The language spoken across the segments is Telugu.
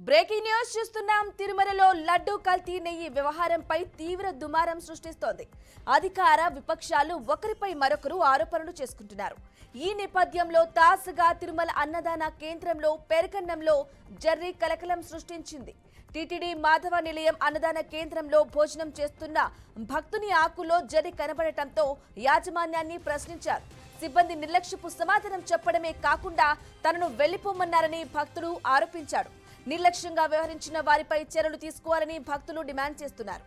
బ్రేకింగ్ న్యూస్ చూస్తున్నాం తిరుమలలో లడ్డు కల్తీ నెయ్యి వ్యవహారంపై తీవ్ర దుమారం సృష్టిస్తోంది అధికార విపక్షాలు ఒకరిపై మరొకరు ఆరోపణలు చేసుకుంటున్నారు ఈ నేపథ్యంలో తాజాగా తిరుమల అన్నదాన కేంద్రంలో పెరకన్నంలో జర్రీ కలకలం సృష్టించింది టీటీడీ మాధవ నిలయం అన్నదాన కేంద్రంలో భోజనం చేస్తున్న భక్తుని ఆకులో జరి కనబడటంతో యాజమాన్యాన్ని ప్రశ్నించారు సిబ్బంది నిర్లక్ష్యపు సమాధానం చెప్పడమే కాకుండా తనను వెళ్లిపోమన్నారని భక్తుడు ఆరోపించాడు నిర్లక్ష్యంగా వ్యవహరించిన వారిపై చర్యలు తీసుకోవాలని భక్తులు డిమాండ్ చేస్తున్నారు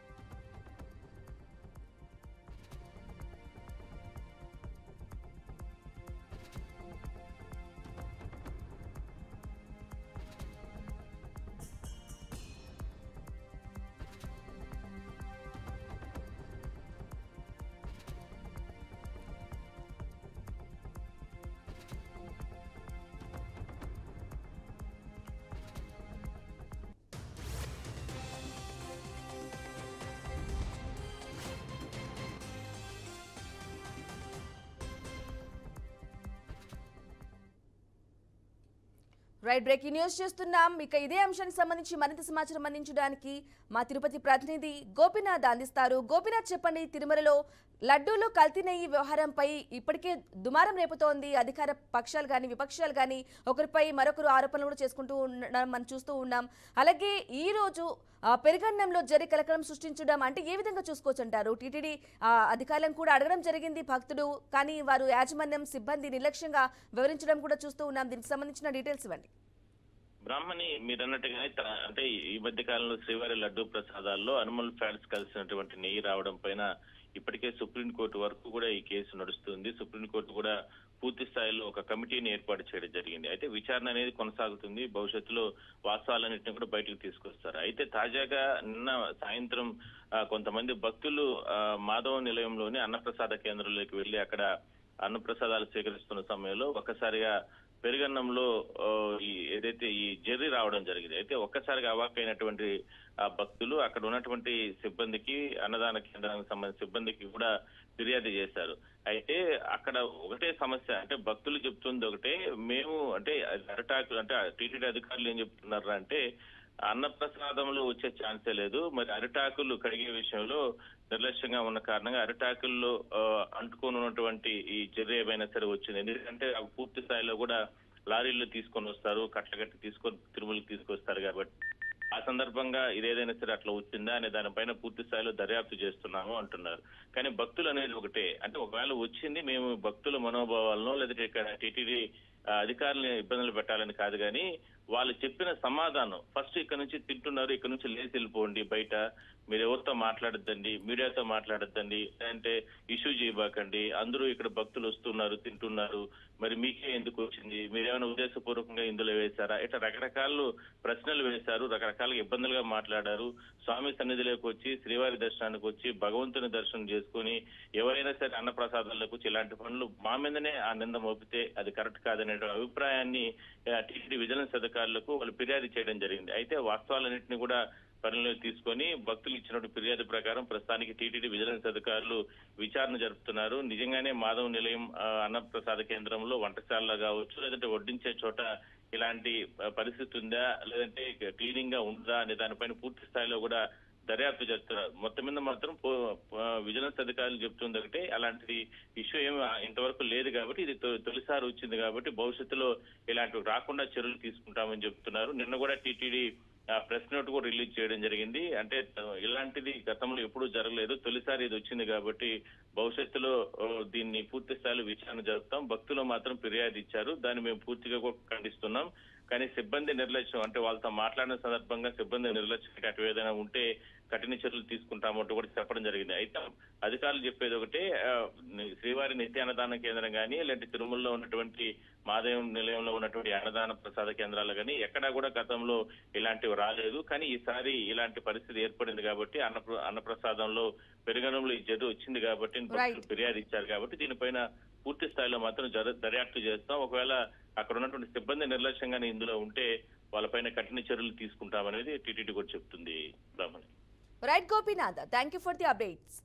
రైట్ బ్రేకింగ్ న్యూస్ చేస్తున్నాం ఇక ఇదే అంశానికి సంబంధించి మరింత సమాచారం అందించడానికి మా తిరుపతి ప్రతినిధి గోపీనాథ్ అందిస్తారు గోపీనాథ్ చెప్పండి తిరుమలలో లడ్డూలో కల్తీ నెయ్యి వ్యవహారంపై ఇప్పటికే దుమారం రేపుతోంది అధికార పక్షాలు కానీ విపక్షాలు కానీ ఒకరిపై మరొకరు ఆరోపణలు కూడా చేసుకుంటూ ఉండడం మనం చూస్తూ ఉన్నాం అలాగే ఈ రోజు ఆ, పెరుగన్నంలో జరి కలకలం సృష్టించడం అంటే ఏ విధంగా చూసుకోవచ్చు అంటారు టీటీడీ అధికారులను కూడా అడగడం జరిగింది భక్తుడు కానీ వారు యాజమాన్యం సిబ్బంది నిర్లక్ష్యంగా వివరించడం కూడా చూస్తూ ఉన్నాం దీనికి సంబంధించిన డీటెయిల్స్ ఇవ్వండి బ్రాహ్మణి మీరు అన్నట్టుగానే త- అంటే ఈ మధ్య కాలంలో శ్రీవారి లడ్డూ ప్రసాదాల్లో అనుమల్ ఫ్యాట్స్ కలిసినటువంటి నెయ్యి రావడం పైన ఇప్పటికే సుప్రీంకోర్టు వరకు కూడా ఈ కేసు నడుస్తుంది సుప్రీంకోర్టు కూడా పూర్తి స్థాయిలో ఒక కమిటీని ఏర్పాటు చేయడం జరిగింది అయితే విచారణ అనేది కొనసాగుతుంది భవిష్యత్తులో వాస్తవాలన్నింటినీ కూడా బయటకు తీసుకొస్తారు అయితే తాజాగా నిన్న సాయంత్రం ఆ, కొంతమంది భక్తులు ఆ, మాధవ నిలయంలోని అన్నప్రసాద కేంద్రంలోకి వెళ్లి అక్కడ అన్నప్రసాదాలు స్వీకరిస్తున్న సమయంలో ఒక్కసారిగా పెరుగన్నంలో ఆ, ఈ ఏదైతే ఈ జెర్రీ రావడం జరిగింది అయితే ఒక్కసారిగా అవాక్కైనటువంటి ఆ భక్తులు అక్కడ ఉన్నటువంటి సిబ్బందికి అన్నదాన కేంద్రానికి సంబంధించిన సిబ్బందికి కూడా ఫిర్యాదు చేశారు అయితే అక్కడ ఒకటే సమస్య అంటే భక్తులు చెప్తుంది ఒకటే మేము అంటే అరటాకు అంటే టీటీడీ అధికారులు ఏం చెప్తున్నారు అంటే అన్నప్రసాదంలో వచ్చే ఛాన్సే లేదు మరి అరిటాకులు కడిగే విషయంలో నిర్లక్ష్యంగా ఉన్న కారణంగా అరిటాకుల్లో ఆ, అంటుకొని ఉన్నటువంటి ఈ జర్రి ఏమైనా సరే వచ్చింది ఎందుకంటే అవి పూర్తి స్థాయిలో కూడా లారీల్లో తీసుకొని వస్తారు కట్ల కట్టి తీసుకొని తిరుమలకి తీసుకొస్తారు కాబట్టి ఆ సందర్భంగా ఇదేదైనా సరే అట్లా వచ్చిందా అనే దానిపైన పూర్తి స్థాయిలో దర్యాప్తు చేస్తున్నాము అంటున్నారు కానీ భక్తులు అనేది ఒకటే అంటే ఒకవేళ వచ్చింది మేము భక్తుల మనోభావాలను లేదంటే ఇక్కడ టీటీడీ అధికారులను ఇబ్బందులు పెట్టాలని కాదు కానీ వాళ్ళు చెప్పిన సమాధానం ఫస్ట్ ఇక్కడ నుంచి తింటున్నారు ఇక్కడ నుంచి లేచి వెళ్ళిపోండి బయట మీరు ఎవరితో మాట్లాడద్దండి మీడియాతో మాట్లాడద్దండి అంటే ఇష్యూ చేయబాకండి అందరూ ఇక్కడ భక్తులు వస్తున్నారు తింటున్నారు మరి మీకే ఎందుకు వచ్చింది మీరేమైనా ఉద్దేశపూర్వకంగా ఇందులో వేశారా ఇట్లా రకరకాల ప్రశ్నలు వేశారు రకరకాలుగా ఇబ్బందులుగా మాట్లాడారు స్వామి సన్నిధిలోకి వచ్చి శ్రీవారి దర్శనానికి వచ్చి భగవంతుని దర్శనం చేసుకుని ఎవరైనా సరే అన్నప్రసాదాలకు వచ్చి ఇలాంటి పనులు మా మీదనే ఆ నింద మోపితే అది కరెక్ట్ కాదనే అభిప్రాయాన్ని టీటీడీ విజిలెన్స్ అధికారులకు వాళ్ళు ఫిర్యాదు చేయడం జరిగింది అయితే వాస్తవాలన్నింటినీ కూడా పరిగణలోకి తీసుకొని భక్తులు ఇచ్చినటువంటి ఫిర్యాదు ప్రకారం ప్రస్తుతానికి టీటీడీ విజిలెన్స్ అధికారులు విచారణ జరుపుతున్నారు నిజంగానే మాధవ నిలయం ఆ, అన్నప్రసాద కేంద్రంలో వంటశాలలో కావచ్చు లేదంటే వడ్డించే చోట ఇలాంటి ఆ, పరిస్థితి ఉందా లేదంటే క్లీనింగ్ గా ఉందా అనే దానిపైన పూర్తి స్థాయిలో కూడా దర్యాప్తు చేస్తున్నారు మొత్తం మీద మాత్రం పో- ఆ, విజిలెన్స్ అధికారులు చెప్తుంది ఒకటి అలాంటి ఇష్యూ ఏమి ఇంతవరకు లేదు కాబట్టి ఇది తొ- తొలిసారి వచ్చింది కాబట్టి భవిష్యత్తులో ఇలాంటివి రాకుండా చర్యలు తీసుకుంటామని చెప్తున్నారు నిన్న కూడా టీటీడీ ప్రెస్ నోట్ కూడా రిలీజ్ చేయడం జరిగింది అంటే ఆ, ఇలాంటిది గతంలో ఎప్పుడూ జరగలేదు తొలిసారి ఇది వచ్చింది కాబట్టి భవిష్యత్తులో ఆ, దీన్ని పూర్తి స్థాయిలో విచారణ జరుపుతాం భక్తులు మాత్రం ఫిర్యాదు ఇచ్చారు దాన్ని మేము పూర్తిగా కూడా ఖండిస్తున్నాం కానీ సిబ్బంది నిర్లక్ష్యం అంటే వాళ్ళతో మాట్లాడిన సందర్భంగా సిబ్బంది నిర్లక్ష్యం అటు ఏదైనా ఉంటే కఠిన చర్యలు తీసుకుంటామంటూ కూడా చెప్పడం జరిగింది అయితే అధికారులు చెప్పేది ఒకటే ఆ, శ్రీవారి నిత్య అన్నదాన కేంద్రం కానీ లేదంటే తిరుమలలో ఉన్నటువంటి మాదేవం నిలయంలో ఉన్నటువంటి అన్నదాన ప్రసాద కేంద్రాలు కానీ ఎక్కడా కూడా గతంలో ఇలాంటివి రాలేదు కానీ ఈసారి ఇలాంటి పరిస్థితి ఏర్పడింది కాబట్టి అన్న అన్నప్రసాదంలో పెరుగనంలో ఈ జరు వచ్చింది కాబట్టి భక్తులు ఫిర్యాదు ఇచ్చారు కాబట్టి దీనిపైన పూర్తి స్థాయిలో మాత్రం జర- దర్యాప్తు చేస్తాం ఒకవేళ అక్కడ ఉన్నటువంటి సిబ్బంది నిర్లక్ష్యంగానే ఇందులో ఉంటే వాళ్ళపైన కఠిన చర్యలు తీసుకుంటామనేది టీటీడీ కూడా చెప్తుంది Brahmani right Gopinath thank you for the updates